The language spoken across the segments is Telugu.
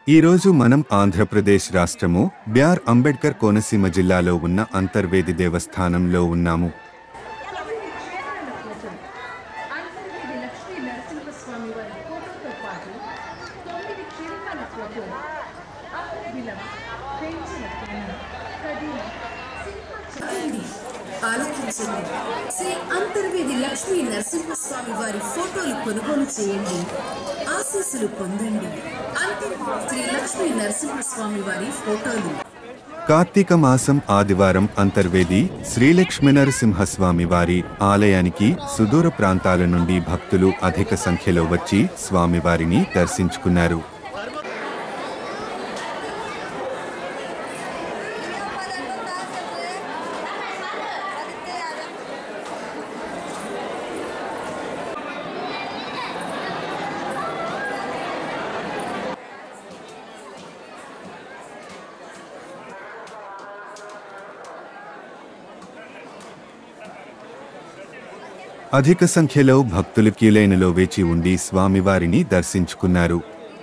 ఈరోజు మనం ఆంధ్రప్రదేశ్ రాష్ట్రము బ్యార్ అంబేడ్కర్ కోనసీమ జిల్లాలో ఉన్న అంతర్వేది దేవస్థానంలో ఉన్నాము అంతర్వేది లక్ష్మీ నరసింహస్వామి వారి ఫోటోతో పాటు తొమ్మిది క్షీరకాల ఫోటో అహోబిలం పెంచిన పెన కదిన సింహాచలం ఆలోచించండి శ్రీ అంతర్వేది లక్ష్మీ నరసింహస్వామి వారి ఫోటోలు కొనుగోలు చేయండి ఆశీస్సులు పొందండి అంతర్వేది శ్రీ లక్ష్మీ నరసింహస్వామి వారి ఫోటోలు కార్తీక మాసం ఆదివారం అంతర్వేది శ్రీలక్ష్మీనరసింహస్వామి వారి ఆలయానికి సుదూర ప్రాంతాల నుండి భక్తులు అధిక సంఖ్యలో వచ్చి స్వామివారిని దర్శించుకున్నారు అధిక సంఖ్యలో భక్తులు క్యూలైన్లో వేచి ఉండి స్వామివారిని దర్శించుకున్నారు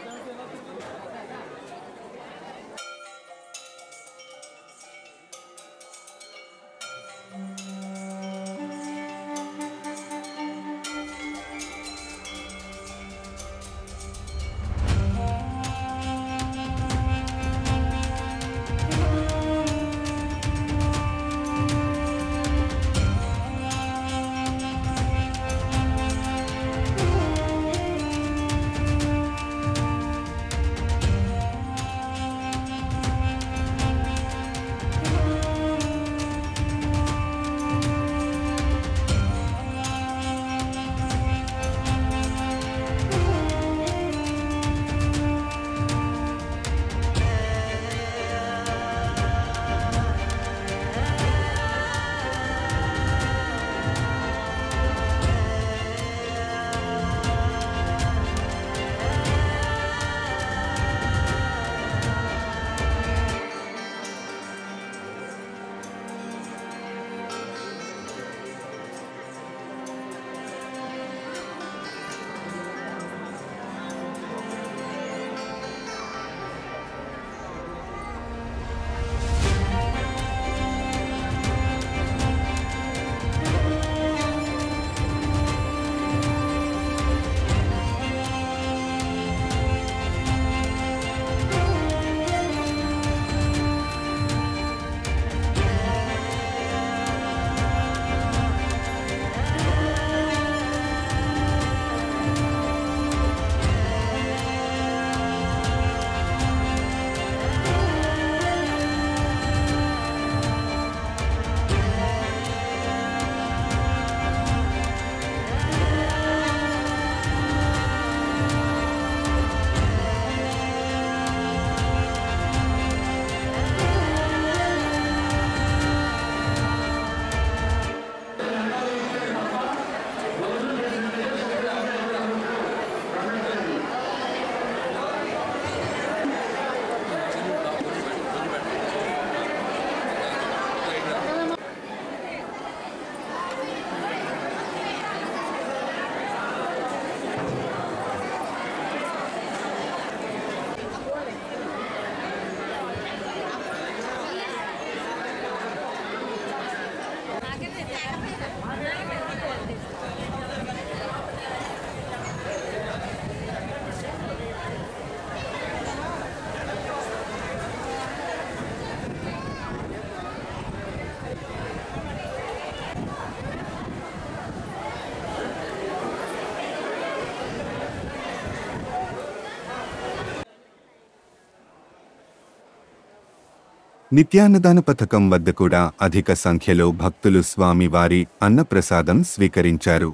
నిత్యాన్నదాన పథకం వద్ద కూడా అధిక సంఖ్యలో భక్తులు స్వామివారి అన్నప్రసాదం స్వీకరించారు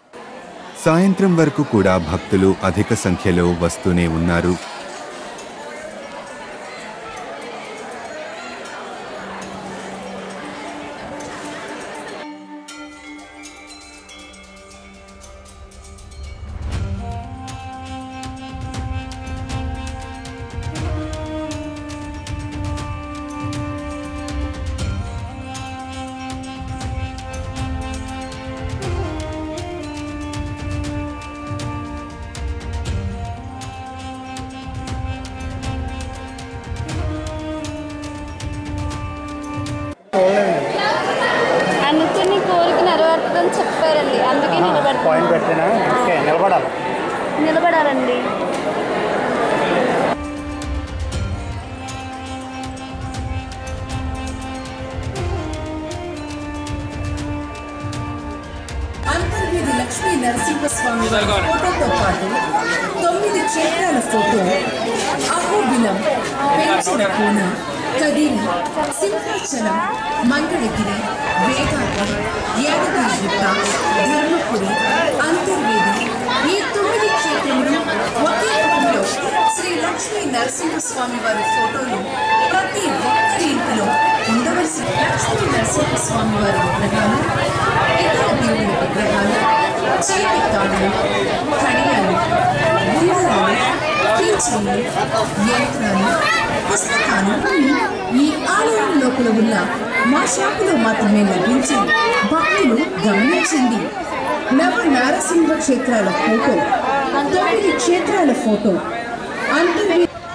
సాయంత్రం వరకు కూడా భక్తులు అధిక సంఖ్యలో వస్తూనే ఉన్నారు అనుకుని కోరిక నెరవేరుతుందని చెప్పారండి అందుకే నిలబెడతాను పాయింట్ పెట్టినా ఓకే నిలబడాలి నిలబడాలండి అంతర్వేది లక్ష్మీ నరసింహస్వామి వారి ఫోటోతో పాటు తొమ్మిది క్షేత్రాల ఫోటో అహోబిలం పెంచిన కోన కదిరి సింహాచలం మంగళగిరి వేదాద్రి యాదగిరిగుట్ట ధర్మపురి అంతర్వేది ఈ తొమ్మిది క్షేత్రములు ఒకే భూమిలో శ్రీ లక్ష్మీ నరసింహస్వామి వారి ఫోటోలు ప్రతి ఒక్కరి ఇంటిలో ఉండవలసిన లక్ష్మీ నరసింహస్వామి వారి విగ్రహాలు ఇతర దేవుని విగ్రహాలు చేతి తాళాలు కడియాలు ఉంగరాలు కీచైన్లు యంత్రాలు పుస్తకాలు అన్ని ఈ ఆలయం లోపల ఉన్న మా షాపులో మాత్రమే లభించి భక్తులు గమనించండి నవ నారసింహ క్షేత్రాల ఫోటో తొమ్మిది క్షేత్రాల ఫోటో అంతర్వే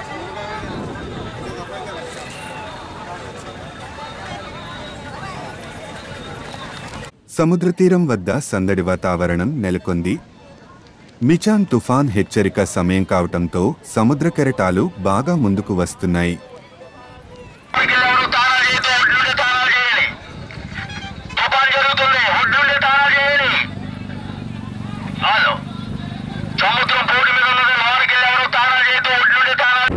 సముద్ర తీరం వద్ద సందడి వాతావరణం నెలకొంది మిచాన్ తుఫాన్ హెచ్చరిక సమయం కావటంతో సముద్ర కెరటాలు బాగా ముందుకు వస్తున్నాయి ఎవరు తాళాలు చేయొద్దు ఒడ్లుండి తాళాలు చేయాలి తుఫాన్ జరుగుతుంది ఒడ్లుండి తాళాలు చేయాలి హలో సముద్రం బోర్డు మీద ఉన్నది లోనికి ఎవరు తాళాలు చేయొద్దు ఒడ్లుండి తాళాలు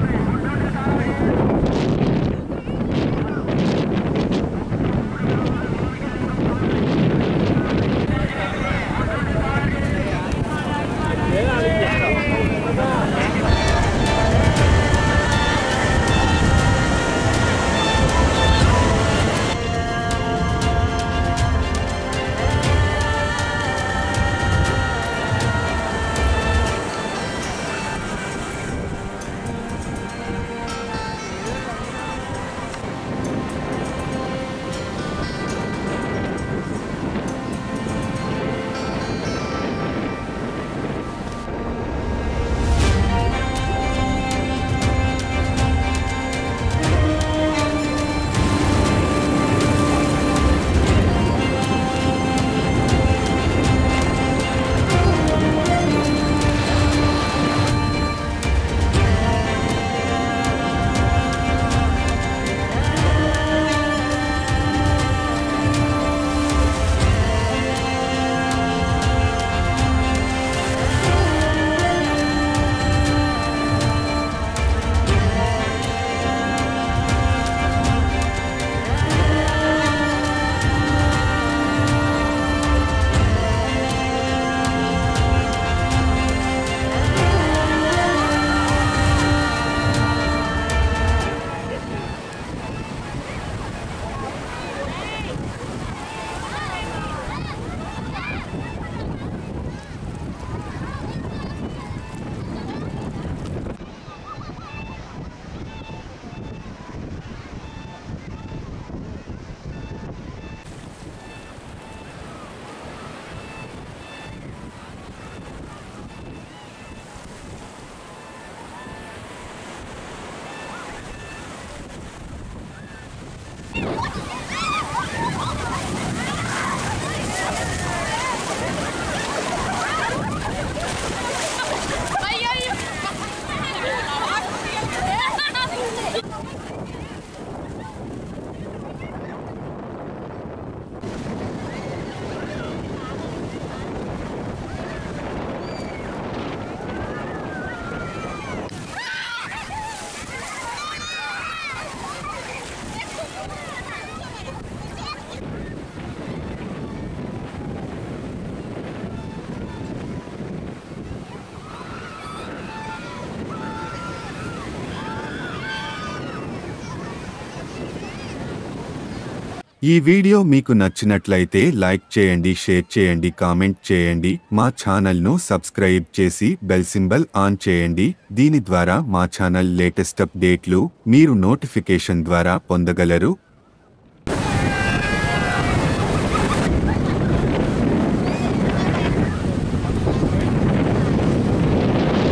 ఈ వీడియో మీకు నచ్చినట్లయితే లైక్ చేయండి షేర్ చేయండి కామెంట్ చేయండి మా ఛానల్ను సబ్స్క్రైబ్ చేసి బెల్ సింబల్ ఆన్ చేయండి దీని ద్వారా మా ఛానల్ లేటెస్ట్ అప్డేట్లు మీరు నోటిఫికేషన్ ద్వారా పొందగలరు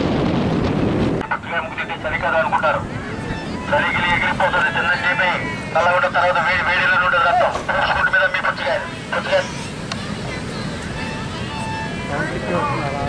ముగ్గురు చలి కదా అనుకుంటారు చలికి ఎగిరిపోతుంది చిన్న చెప్పి చల్లగుంట తర్వాత వేడి వేడిలో నుండి రక్తం స్కూట్ మీద మీ పుచ్చికాయ పుచ్చికాయ వస్తున్నారా